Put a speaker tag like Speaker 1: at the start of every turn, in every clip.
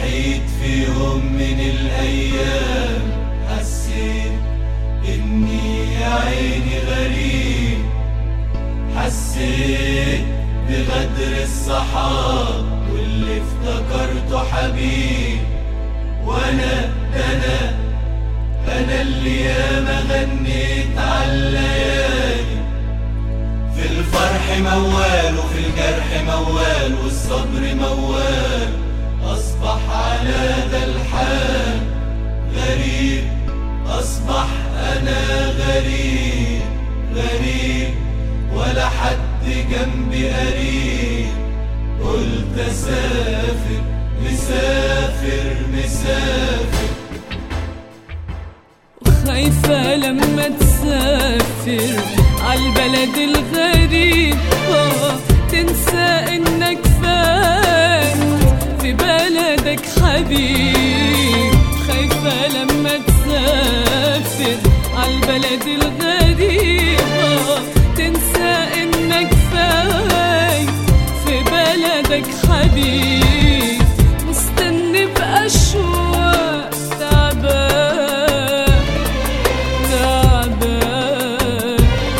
Speaker 1: صحيت في يوم من الأيام حسيت إني يا عيني غريب حسيت بغدر الصحاب واللي افتكرته حبيب وأنا أنا أنا اللي ياما غنيت عالليالي في الفرح موال وفي الجرح موال والصبر موال أصبح على ذا الحال غريب أصبح أنا غريب غريب ولا حد جنبي قريب قلت أسافر مسافر مسافر
Speaker 2: خايفة لما تسافر عالبلد الغريب آه، تنسى انك فات في بلدك حبيب خايفة لما تسافر عالبلد الغريب آه، تنسى انك فات في بلدك حبيب مستني بأشواق تعبان تعبان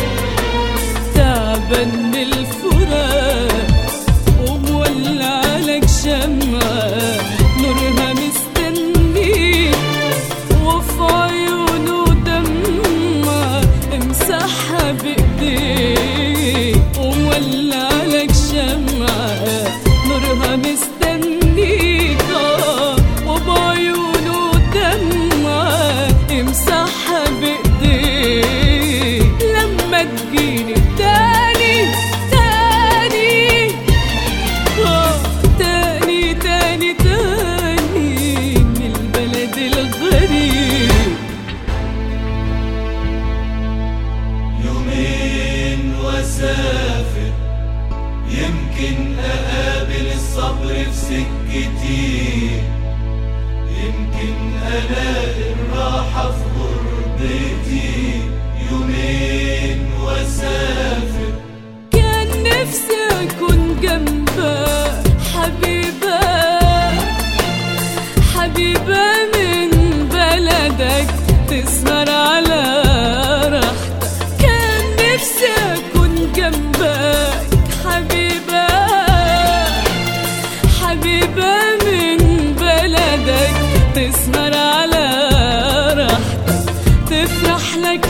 Speaker 2: تعبان من الفراق ومولع لك شمعة نورها مستنيك وفي عيونه دمعة امسحها بايديك ومولع لك شمعة نورها مستنيك آه، وبعيونه دمعة امسحها بايديك لما تجيني تاني تاني آه، تاني تاني تاني من البلد الغريب
Speaker 1: يومين واسافر يمكن اقابل الصبر في سكتي يمكن الاقي الراحة في غربتي يومين واسافر
Speaker 2: كان نفسي أكون جنبك حبيبة حبيبة من بلدك تسهر على راحتك كان نفسي أكون جنبك حبيبة حبيبة من بلدك تسهر على راحتك تفرح لك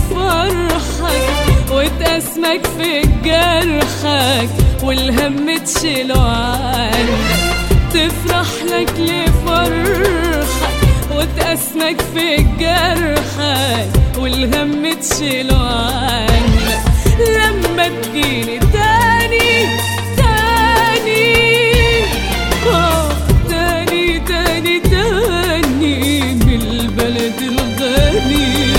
Speaker 2: لفرحك وتأسمك في جرحك والهم تشيله عنك تفرح لك لفرحك وتأسمك في جرحك والهم تشيله عنك لما تجيني تاني تاني آه، تاني تاني تاني من البلد الغني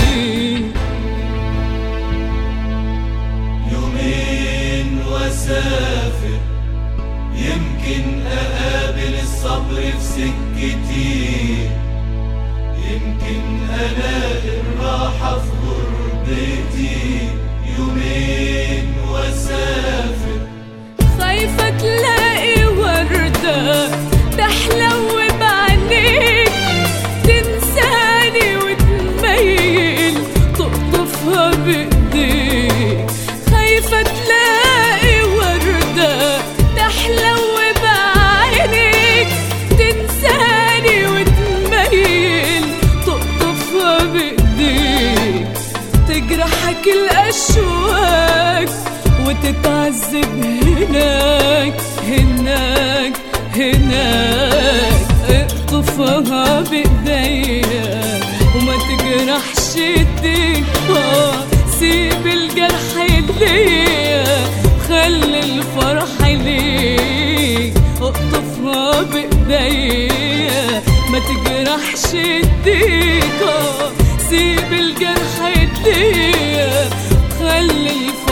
Speaker 1: يومين واسافر يمكن اقابل الصبر في سكتي يمكن الاقي الراحة في غربتي يومين واسافر
Speaker 2: خايفة تلاقي وردة تحلو بعينيك تنساني وتميل تقطفها بإيديك خايفة تلاقي وردة تحلو بعينيك تنساني وتميل تقطفها بإيديك تجرحك الأشواك وتتعذب هناك هناك هناك اقطفها بإيديا وما تجرحش ايديك آه، سيب الجرح ليا خلي الفرح ليك اقطفها بإيديا ما تجرحش ايديك آه، سيب الجرح ليا خلي الفرح